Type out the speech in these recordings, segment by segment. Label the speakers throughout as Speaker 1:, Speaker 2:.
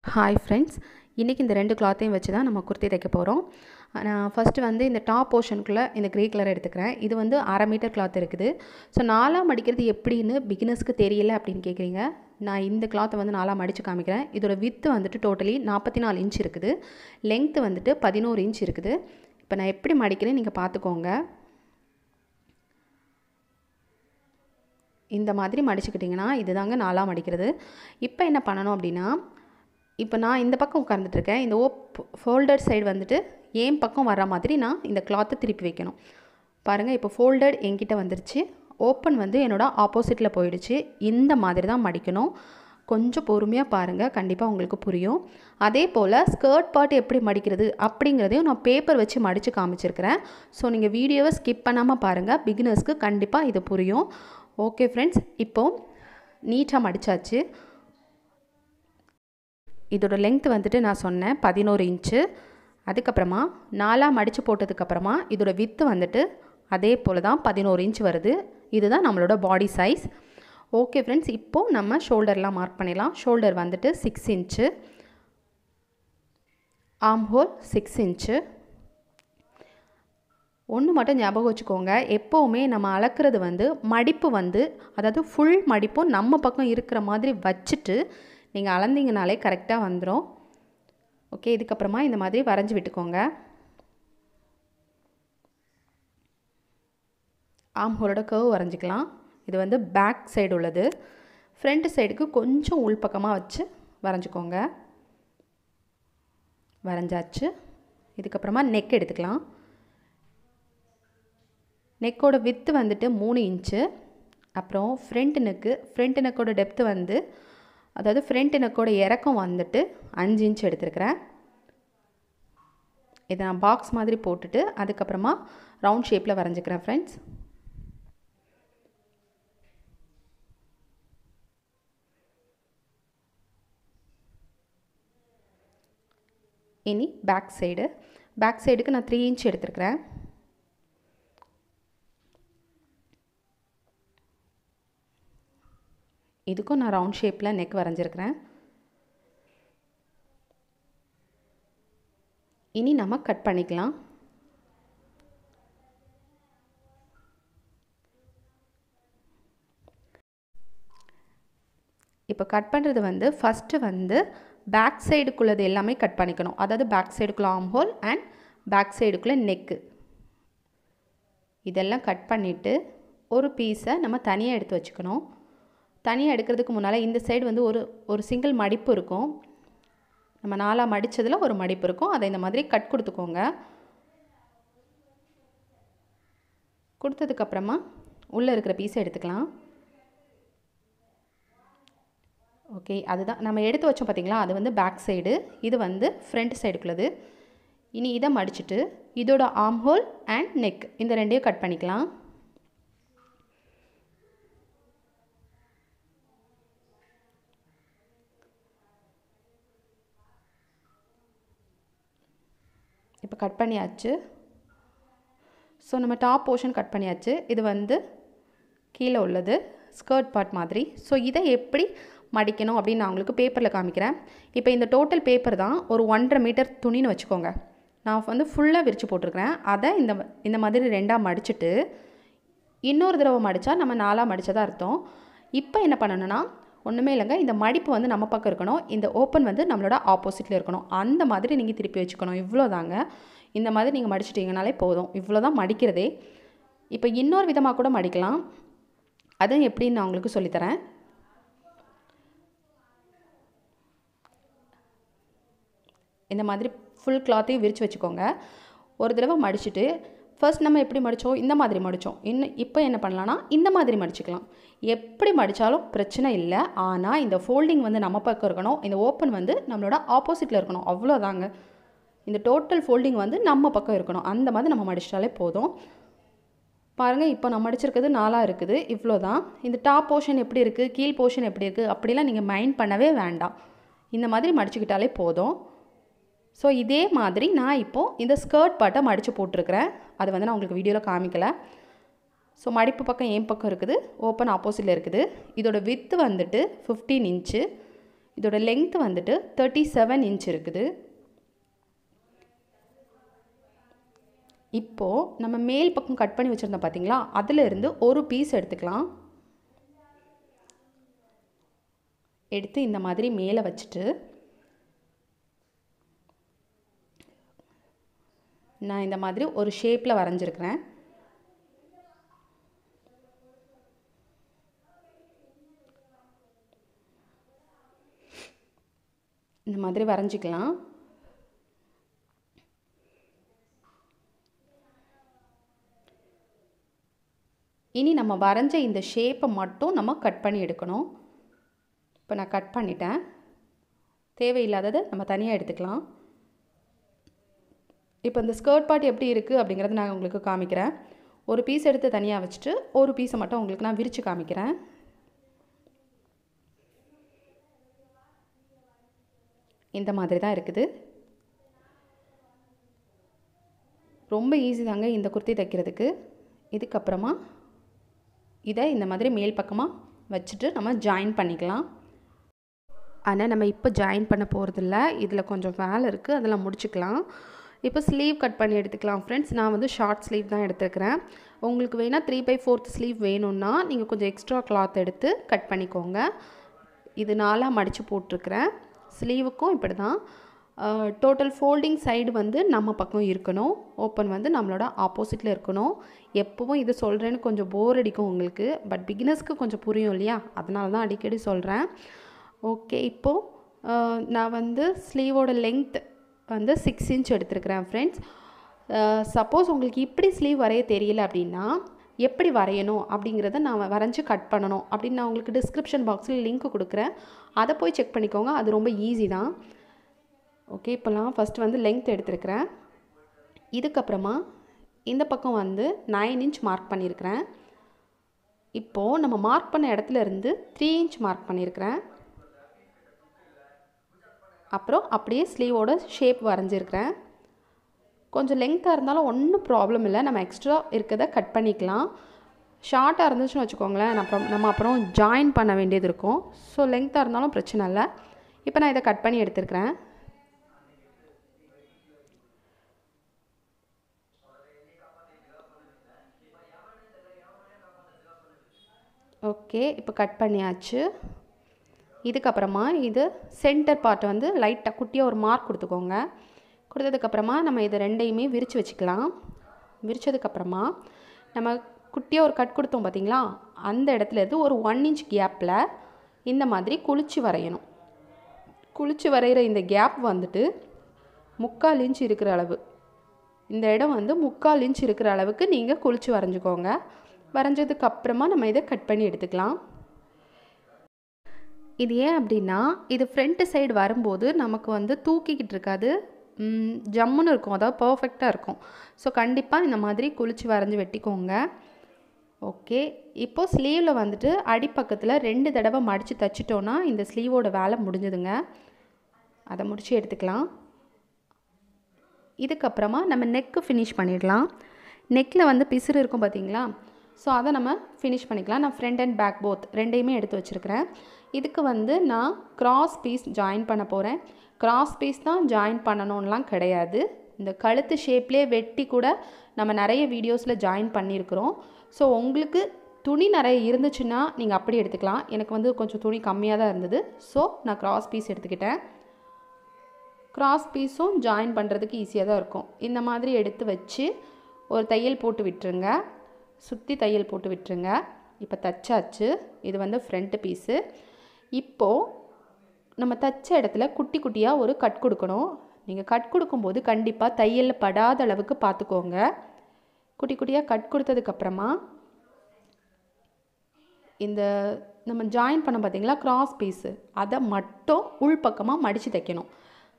Speaker 1: hi friends இன்றைக்கி இந்த ரெண்டு கிளாத்தையும் வச்சு தான் நம்ம குர்த்தி தைக்க போகிறோம் நான் ஃபஸ்ட்டு வந்து இந்த டாப் போர்ஷனுக்குள்ளே இந்த க்ரே கலர் எடுத்துக்கிறேன் இது வந்து அரை மீட்டர் கிளாத் இருக்குது ஸோ நாலாக மடிக்கிறது எப்படின்னு பிகினர்ஸ்க்கு தெரியல அப்படின்னு கேட்குறீங்க நான் இந்த கிளாத்தை வந்து நாலாக மடித்து காமிக்கிறேன் இதோட வித்து வந்துட்டு டோட்டலி நாற்பத்தி நாலு இன்ச் இருக்குது லென்த்து வந்துட்டு பதினோரு இன்ச் இருக்குது இப்போ நான் எப்படி மடிக்கிறேன் நீங்கள் பார்த்துக்கோங்க இந்த மாதிரி மடிச்சுக்கிட்டிங்கன்னா இதுதாங்க நாலாக மடிக்கிறது இப்போ என்ன பண்ணணும் அப்படின்னா இப்போ நான் இந்த பக்கம் உட்காந்துட்ருக்கேன் இந்த ஓப் ஃபோல்டட் சைடு வந்துட்டு ஏன் பக்கம் வர மாதிரி நான் இந்த கிளாத்தை திருப்பி வைக்கணும் பாருங்கள் இப்போ ஃபோல்டட் என்கிட்ட வந்துருச்சு ஓப்பன் வந்து என்னோடய ஆப்போசிட்டில் போயிடுச்சு இந்த மாதிரி தான் மடிக்கணும் கொஞ்சம் பொறுமையாக பாருங்கள் கண்டிப்பாக உங்களுக்கு புரியும் அதே போல் ஸ்கர்ட் பார்ட் எப்படி மடிக்கிறது அப்படிங்கிறதையும் நான் பேப்பர் வச்சு மடித்து காமிச்சிருக்கிறேன் ஸோ நீங்கள் வீடியோவை ஸ்கிப் பண்ணாமல் பாருங்கள் பிகினர்ஸ்க்கு கண்டிப்பாக இது புரியும் ஓகே ஃப்ரெண்ட்ஸ் இப்போது நீட்டாக மடித்தாச்சு இதோட லென்த் வந்துட்டு நான் சொன்னேன் பதினோரு இன்ச்சு அதுக்கப்புறமா நாலாக மடித்து போட்டதுக்கப்புறமா இதோட வித்து வந்துட்டு அதே போல் தான் பதினோரு இன்ச் வருது இதுதான் நம்மளோட பாடி சைஸ் ஓகே ஃப்ரெண்ட்ஸ் இப்போது நம்ம ஷோல்டர்லாம் மார்க் பண்ணிடலாம் ஷோல்டர் வந்துட்டு six inch arm hole six inch ஒன்று மட்டும் ஞாபகம் வச்சுக்கோங்க எப்போவுமே நம்ம அளக்குறது வந்து மடிப்பு வந்து அதாவது ஃபுல் மடிப்பும் நம்ம பக்கம் இருக்கிற மாதிரி வச்சுட்டு நீங்கள் அளந்தீங்கனாலே கரெக்டாக வந்துடும் ஓகே இதுக்கப்புறமா இந்த மாதிரி வரைஞ்சி விட்டுக்கோங்க ஆம் ஹோலோட கர்வ் வரைஞ்சிக்கலாம் இது வந்து பேக் சைடு உள்ளது ஃப்ரண்ட் சைடுக்கு கொஞ்சம் உள்பக்கமாக வச்சு வரைஞ்சிக்கோங்க வரைஞ்சாச்சு இதுக்கப்புறமா நெக் எடுத்துக்கலாம் நெக்கோட வித்து வந்துட்டு மூணு இன்ச்சு அப்புறம் ஃப்ரண்ட் நெக்கு ஃப்ரண்ட் நெக்கோட டெப்த்து வந்து அதாவது ஃப்ரண்ட் நெக்கோட இறக்கம் வந்துட்டு அஞ்சு இன்ச் எடுத்துருக்கிறேன் இதை நான் பாக்ஸ் மாதிரி போட்டுட்டு அதுக்கப்புறமா ரவுண்ட் ஷேப்பில் வரைஞ்சிக்கிறேன் ஃப்ரெண்ட்ஸ் இனி பேக் சைடு பேக் சைடுக்கு நான் த்ரீ இன்ச் எடுத்துருக்கிறேன் இதுக்கும் நான் ரவுண்ட் ஷேப்பில் நெக் வரைஞ்சிருக்கிறேன் இனி நம்ம கட் பண்ணிக்கலாம் இப்போ கட் பண்ணுறது வந்து ஃபஸ்ட்டு வந்து பேக் சைடுக்குள்ளது எல்லாமே கட் பண்ணிக்கணும் அதாவது பேக் சைடுக்குள்ளே ஆம் ஹோல் அண்ட் பேக் சைடுக்குள்ளே நெக்கு இதெல்லாம் கட் பண்ணிவிட்டு ஒரு பீஸை நம்ம தனியாக எடுத்து வச்சுக்கணும் தனியாக எடுக்கிறதுக்கு முன்னால் இந்த சைடு வந்து ஒரு ஒரு சிங்கிள் மடிப்பு இருக்கும் நம்ம நாலாக மடித்ததில் ஒரு மடிப்பு இருக்கும் அதை இந்த மாதிரி கட் கொடுத்துக்கோங்க கொடுத்ததுக்கப்புறமா உள்ளே இருக்கிற பீஸை எடுத்துக்கலாம் ஓகே அதுதான் நம்ம எடுத்து வச்சோம் பார்த்திங்களா அது வந்து பேக் சைடு இது வந்து ஃப்ரண்ட் சைடுக்குள்ளது இனி இதை மடிச்சுட்டு இதோட ஆம் ஹோல் அண்ட் நெக் இந்த ரெண்டையும் கட் பண்ணிக்கலாம் இப்போ கட் பண்ணியாச்சு ஸோ நம்ம டாப் போர்ஷன் கட் பண்ணியாச்சு இது வந்து கீழே உள்ளது ஸ்கர்ட் பார்ட் மாதிரி ஸோ இதை எப்படி மடிக்கணும் அப்படின்னு நான் உங்களுக்கு பேப்பரில் காமிக்கிறேன் இப்போ இந்த டோட்டல் பேப்பர் தான் ஒரு ஒன்றரை மீட்டர் துணின்னு வச்சுக்கோங்க நான் வந்து ஃபுல்லாக விரித்து போட்டிருக்கிறேன் அதை இந்த இந்த மாதிரி ரெண்டாக மடிச்சுட்டு இன்னொரு தடவை மடித்தா நம்ம நாலாக மடித்ததாக அர்த்தம் இப்போ என்ன பண்ணணும்னா ஒன்றுமே இல்லைங்க இந்த மடிப்பு வந்து நம்ம பக்கம் இருக்கணும் இந்த ஓப்பன் வந்து நம்மளோட ஆப்போசிட்டில் இருக்கணும் அந்த மாதிரி நீங்கள் திருப்பி வச்சுக்கணும் இவ்வளோ தாங்க இந்த மாதிரி நீங்கள் மடிச்சிட்டிங்கனாலே போதும் இவ்வளோ தான் மடிக்கிறதே இப்போ இன்னொரு விதமாக கூட மடிக்கலாம் அதுவும் எப்படின்னு நான் உங்களுக்கு சொல்லித்தரேன் இந்த மாதிரி ஃபுல் கிளாத்தையும் விரித்து வச்சுக்கோங்க ஒரு தடவை மடிச்சுட்டு ஃபர்ஸ்ட் நம்ம எப்படி மடித்தோம் இந்த மாதிரி மடித்தோம் இன்னும் இப்போ என்ன பண்ணலான்னா இந்த மாதிரி மடிச்சுக்கலாம் எப்படி மடித்தாலும் பிரச்சனை இல்லை ஆனால் இந்த ஃபோல்டிங் வந்து நம்ம பக்கம் இருக்கணும் இந்த ஓப்பன் வந்து நம்மளோட ஆப்போசிட்டில் இருக்கணும் அவ்வளோதாங்க இந்த டோட்டல் ஃபோல்டிங் வந்து நம்ம பக்கம் இருக்கணும் அந்த மாதிரி நம்ம மடிச்சிட்டாலே போதும் பாருங்கள் இப்போ நான் மடிச்சிருக்கிறது நாலாக இருக்குது இவ்வளோ தான் இந்த டாப் போர்ஷன் எப்படி இருக்குது கீழ் போர்ஷன் எப்படி இருக்குது அப்படிலாம் நீங்கள் மைண்ட் பண்ணவே வேண்டாம் இந்த மாதிரி மடிச்சுக்கிட்டாலே போதும் ஸோ இதே மாதிரி நான் இப்போது இந்த ஸ்கர்ட் பாட்டை மடித்து போட்டிருக்கிறேன் அது வந்து நான் உங்களுக்கு வீடியோவில் காமிக்கலை ஸோ மடிப்பு பக்கம் என் பக்கம் இருக்குது ஓப்பன் ஆப்போசிட்டில் இருக்குது இதோட வித்து வந்துட்டு ஃபிஃப்டீன் இன்ச்சு இதோட லெங்த் வந்துட்டு தேர்ட்டி செவன் இன்ச் இருக்குது இப்போது நம்ம மேல் பக்கம் கட் பண்ணி வச்சுருந்தோம் பார்த்தீங்களா அதிலிருந்து ஒரு பீஸ் எடுத்துக்கலாம் எடுத்து இந்த மாதிரி மேலே வச்சுட்டு நான் இந்த மாதிரி ஒரு ஷேப்பில் வரைஞ்சிருக்கிறேன் இந்த மாதிரி வரைஞ்சிக்கலாம் இனி நம்ம வரைஞ்ச இந்த ஷேப்பை மட்டும் நம்ம கட் பண்ணி எடுக்கணும் இப்போ நான் கட் பண்ணிட்டேன் தேவையில்லாததை நம்ம தனியாக எடுத்துக்கலாம் இப்போ இந்த ஸ்கர்ட் பார்ட் எப்படி இருக்குது அப்படிங்கிறத நான் உங்களுக்கு காமிக்கிறேன் ஒரு பீஸ் எடுத்து தனியாக வச்சுட்டு ஒரு பீஸை மட்டும் உங்களுக்கு நான் விரித்து காமிக்கிறேன் இந்த மாதிரி தான் இருக்குது ரொம்ப ஈஸி தாங்க இந்த குர்த்தி தைக்கிறதுக்கு இதுக்கப்புறமா இதை இந்த மாதிரி மேல் பக்கமாக வச்சுட்டு நம்ம ஜாயின் பண்ணிக்கலாம் ஆனால் நம்ம இப்போ ஜாயின் பண்ண போகிறதில்ல இதில் கொஞ்சம் வேலை இருக்குது அதெல்லாம் முடிச்சுக்கலாம் இப்போ ஸ்லீவ் கட் பண்ணி எடுத்துக்கலாம் ஃப்ரெண்ட்ஸ் நான் வந்து ஷார்ட் ஸ்லீவ் தான் எடுத்துருக்கிறேன் உங்களுக்கு வேணால் த்ரீ பை ஃபோர்த் ஸ்லீவ் வேணும்னா நீங்கள் கொஞ்சம் எக்ஸ்ட்ரா கிளாத் எடுத்து கட் பண்ணிக்கோங்க இது நாலாக மடித்து போட்டிருக்கிறேன் ஸ்லீவுக்கும் இப்படி தான் டோட்டல் ஃபோல்டிங் சைடு வந்து நம்ம பக்கம் இருக்கணும் ஓப்பன் வந்து நம்மளோட ஆப்போசிட்டில் இருக்கணும் எப்போவும் இது சொல்கிறேன்னு கொஞ்சம் போர் அடிக்கும் உங்களுக்கு பட் பிகினர்ஸ்க்கு கொஞ்சம் புரியும் இல்லையா அதனால தான் அடிக்கடி சொல்கிறேன் ஓகே இப்போது நான் வந்து ஸ்லீவோட லெங்த் வந்து சிக்ஸ் இன்ச் எடுத்துருக்கிறேன் ஃப்ரெண்ட்ஸ் சப்போஸ் உங்களுக்கு இப்படி ஸ்லீவ் வரைய தெரியல அப்படின்னா எப்படி வரையணும் அப்படிங்கிறத நான் வரைஞ்சி கட் பண்ணணும் அப்படின்னு நான் உங்களுக்கு டிஸ்கிரிப்ஷன் பாக்ஸில் லிங்க் கொடுக்குறேன் அதை போய் செக் பண்ணிக்கோங்க அது ரொம்ப ஈஸி தான் ஓகே இப்போலாம் ஃபஸ்ட்டு வந்து லெங்த் எடுத்துருக்கிறேன் இதுக்கப்புறமா இந்த பக்கம் வந்து நைன் இன்ச் மார்க் பண்ணியிருக்கிறேன் இப்போது நம்ம மார்க் பண்ண இடத்துல இருந்து த்ரீ இன்ச் மார்க் பண்ணியிருக்கிறேன் அப்புறம் அப்படியே ஸ்லீவோட ஷேப் வரைஞ்சிருக்கிறேன் கொஞ்சம் லெங்க்த்தாக இருந்தாலும் ஒன்றும் ப்ராப்ளம் இல்லை நம்ம எக்ஸ்ட்ரா இருக்கிறத கட் பண்ணிக்கலாம் ஷார்ட்டாக இருந்துச்சுன்னு வச்சுக்கோங்களேன் அப்புறம் நம்ம அப்புறம் ஜாயின் பண்ண வேண்டியது இருக்கும் ஸோ லெங்க்த்தாக இருந்தாலும் பிரச்சனை இல்லை இப்போ நான் இதை கட் பண்ணி எடுத்துருக்கிறேன் ஓகே இப்போ கட் பண்ணியாச்சு இதுக்கப்புறமா இது சென்டர் பார்ட்டை வந்து லைட்டாக குட்டியாக ஒரு மார்க் கொடுத்துக்கோங்க கொடுத்ததுக்கப்புறமா நம்ம இதை ரெண்டையுமே விரித்து வச்சுக்கலாம் விரித்ததுக்கப்புறமா நம்ம குட்டியாக ஒரு கட் கொடுத்தோம் பார்த்தீங்களா அந்த இடத்துல இருந்து ஒரு ஒன் இன்ச் கேப்பில் இந்த மாதிரி குளிச்சு வரையணும் குளிச்சு வரைகிற இந்த கேப் வந்துட்டு முக்கால் இன்ச் இருக்கிற அளவு இந்த இடம் வந்து முக்கால் இன்ச் இருக்கிற அளவுக்கு நீங்கள் குளிச்சு வரைஞ்சிக்கோங்க வரைஞ்சதுக்கு அப்புறமா நம்ம இதை கட் பண்ணி எடுத்துக்கலாம் இது ஏன் அப்படின்னா இது ஃப்ரண்ட்டு சைடு வரும்போது நமக்கு வந்து தூக்கிக்கிட்டு இருக்காது ஜம்முன்னு இருக்கும் அதாவது பர்ஃபெக்டாக இருக்கும் ஸோ கண்டிப்பாக இந்த மாதிரி குளிச்சு வரைஞ்சி வெட்டிக்கோங்க ஓகே இப்போது ஸ்லீவில் வந்துட்டு அடிப்பக்கத்தில் ரெண்டு தடவை மடித்து தைச்சிட்டோன்னா இந்த ஸ்லீவோட வேலை முடிஞ்சதுங்க அதை முடித்து எடுத்துக்கலாம் இதுக்கப்புறமா நம்ம நெக்கு ஃபினிஷ் பண்ணிடலாம் நெக்கில் வந்து பிசுறு இருக்கும் பார்த்தீங்களா ஸோ அதை நம்ம ஃபினிஷ் பண்ணிக்கலாம் நான் ஃப்ரண்ட் அண்ட் பேக் போத் ரெண்டையுமே எடுத்து வச்சுருக்கிறேன் இதுக்கு வந்து நான் கிராஸ் பீஸ் ஜாயின் பண்ண போகிறேன் கிராஸ் பீஸ் தான் ஜாயின் பண்ணணும்லாம் கிடையாது இந்த கழுத்து ஷேப்லேயே வெட்டி கூட நம்ம நிறைய வீடியோஸில் ஜாயின் பண்ணியிருக்கிறோம் ஸோ உங்களுக்கு துணி நிறைய இருந்துச்சுன்னா நீங்கள் அப்படி எடுத்துக்கலாம் எனக்கு வந்து கொஞ்சம் துணி கம்மியாக தான் இருந்தது ஸோ நான் கிராஸ் பீஸ் எடுத்துக்கிட்டேன் கிராஸ் பீஸும் ஜாயின் பண்ணுறதுக்கு ஈஸியாக தான் இருக்கும் இந்த மாதிரி எடுத்து வச்சு ஒரு தையல் போட்டு விட்டுருங்க சுற்றி தையல் போட்டு விட்டுருங்க இப்போ தச்சாச்சு இது வந்து ஃப்ரண்ட்டு பீஸு இப்போது நம்ம தச்ச இடத்துல குட்டி குட்டியாக ஒரு கட் கொடுக்கணும் நீங்கள் கட் கொடுக்கும்போது கண்டிப்பாக தையலில் படாத அளவுக்கு பார்த்துக்கோங்க குட்டி குட்டியாக கட் கொடுத்ததுக்கப்புறமா இந்த நம்ம ஜாயின் பண்ண பார்த்தீங்களா கிராஸ் பீஸு அதை மட்டும் உள்பக்கமாக மடித்து தைக்கணும்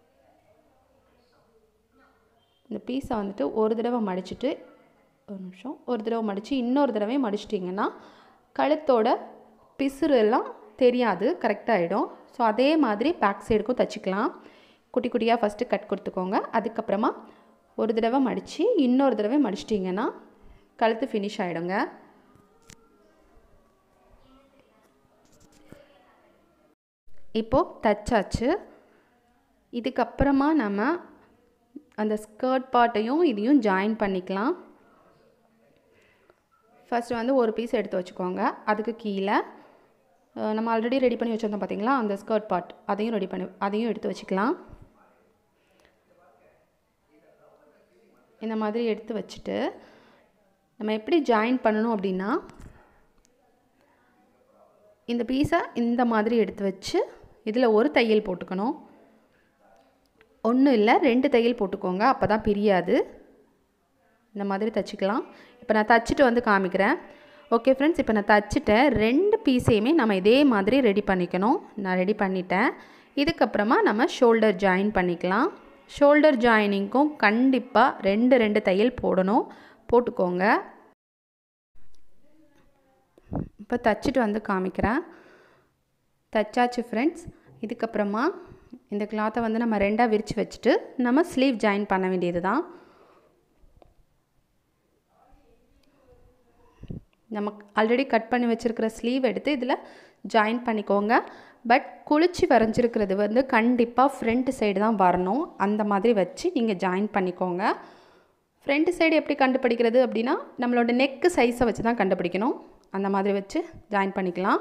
Speaker 1: இந்த பீஸை வந்துட்டு ஒரு தடவை மடிச்சுட்டு ஒரு நிமிஷம் ஒரு தடவை மடித்து இன்னொரு தடவை மடிச்சிட்டிங்கன்னா கழுத்தோட பிசுறு எல்லாம் தெரியாது கரெக்டாகிடும் ஸோ அதே மாதிரி பேக் சைடுக்கும் தைச்சிக்கலாம் குட்டி குட்டியாக ஃபஸ்ட்டு கட் கொடுத்துக்கோங்க அதுக்கப்புறமா ஒரு தடவை மடித்து இன்னொரு தடவை மடிச்சிட்டிங்கன்னா கழுத்து ஃபினிஷ் ஆகிடுங்க இப்போது தச்சாச்சு இதுக்கப்புறமா நம்ம அந்த ஸ்கர்ட் பார்ட்டையும் இதையும் ஜாயின் பண்ணிக்கலாம் ஃபஸ்ட்டு வந்து ஒரு பீஸ் எடுத்து வச்சுக்கோங்க அதுக்கு கீழே அஹ், நம்ம ஆல்ரெடி ரெடி பண்ணி வச்சுருந்தோம் பார்த்தீங்களா அந்த ஸ்கர்ட் பார்ட் அதையும் ரெடி பண்ணி அதையும் எடுத்து வச்சுக்கலாம் இந்த மாதிரி எடுத்து வச்சுட்டு நம்ம எப்படி ஜாயின் பண்ணணும் அப்படின்னா இந்த பீஸை இந்த மாதிரி எடுத்து வச்சு இதில் ஒரு தையல் போட்டுக்கணும் ஒன்றும் இல்லை ரெண்டு தையல் போட்டுக்கோங்க அப்போ தான் பிரியாது இந்த மாதிரி தச்சுக்கலாம் இப்போ நான் தச்சுட்டு வந்து காமிக்கிறேன் ஓகே ஃப்ரெண்ட்ஸ் இப்போ நான் தச்சுட்டேன் ரெண்டு பீஸையுமே நம்ம இதே மாதிரி ரெடி பண்ணிக்கணும் நான் ரெடி பண்ணிட்டேன் இதுக்கப்புறமா நம்ம ஷோல்டர் ஜாயின் பண்ணிக்கலாம் ஷோல்டர் ஜாயினிங்க்கும் கண்டிப்பாக ரெண்டு ரெண்டு தையல் போடணும் போட்டுக்கோங்க இப்போ தச்சுட்டு வந்து காமிக்கிறேன் தச்சாச்சு ஃப்ரெண்ட்ஸ் இதுக்கப்புறமா இந்த கிளாத்தை வந்து நம்ம ரெண்டாக விரித்து வச்சுட்டு நம்ம ஸ்லீவ் ஜாயின் பண்ண வேண்டியது தான் நம்ம ஆல்ரெடி கட் பண்ணி வச்சுருக்கிற ஸ்லீவ் எடுத்து இதில் ஜாயின் பண்ணிக்கோங்க பட் குளிச்சு வரைஞ்சிருக்கிறது வந்து கண்டிப்பாக ஃப்ரண்ட் சைடு தான் வரணும் அந்த மாதிரி வச்சு நீங்கள் ஜாயின் பண்ணிக்கோங்க ஃப்ரண்ட் சைடு எப்படி கண்டுபிடிக்கிறது அப்படின்னா நம்மளோட நெக்கு சைஸை வச்சு தான் கண்டுபிடிக்கணும் அந்த மாதிரி வச்சு ஜாயின் பண்ணிக்கலாம்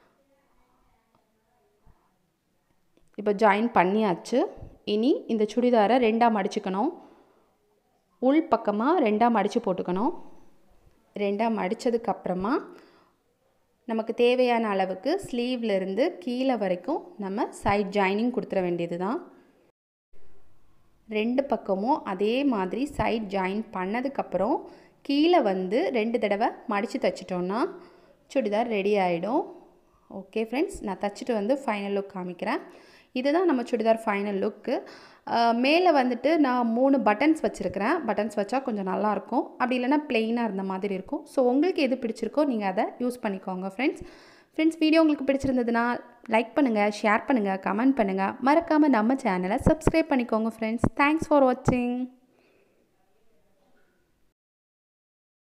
Speaker 1: இப்போ ஜாயின் பண்ணியாச்சு இனி இந்த சுடிதாரை ரெண்டாக மடிச்சுக்கணும் உள் பக்கமாக ரெண்டாக மடித்து போட்டுக்கணும் ரெண்டாக மடித்ததுக்கப்புறமா நமக்கு தேவையான அளவுக்கு ஸ்லீவ்லேருந்து கீழே வரைக்கும் நம்ம சைட் ஜாயினிங் கொடுத்துட வேண்டியது தான் ரெண்டு பக்கமும் அதே மாதிரி சைட் ஜாயின் பண்ணதுக்கப்புறம் கீழே வந்து ரெண்டு தடவை மடித்து தைச்சிட்டோன்னா சுடிதார் ரெடி ஆகிடும் ஓகே ஃப்ரெண்ட்ஸ் நான் தைச்சிட்டு வந்து ஃபைனல் லுக் காமிக்கிறேன் இதுதான் நம்ம சுடிதார் ஃபைனல் லுக்கு மேலே வந்துட்டு நான் மூணு பட்டன்ஸ் வச்சுருக்கிறேன் பட்டன்ஸ் வச்சா கொஞ்சம் நல்லாயிருக்கும் அப்படி இல்லைன்னா பிளெயினாக இருந்த மாதிரி இருக்கும் ஸோ உங்களுக்கு எது பிடிச்சிருக்கோ நீங்கள் அதை யூஸ் பண்ணிக்கோங்க ஃப்ரெண்ட்ஸ் ஃப்ரெண்ட்ஸ் வீடியோ உங்களுக்கு பிடிச்சிருந்ததுன்னா லைக் பண்ணுங்கள் ஷேர் பண்ணுங்கள் கமெண்ட் பண்ணுங்கள் மறக்காமல் நம்ம சேனலை சப்ஸ்கிரைப் பண்ணிக்கோங்க ஃப்ரெண்ட்ஸ் தேங்க்ஸ் ஃபார் வாட்சிங்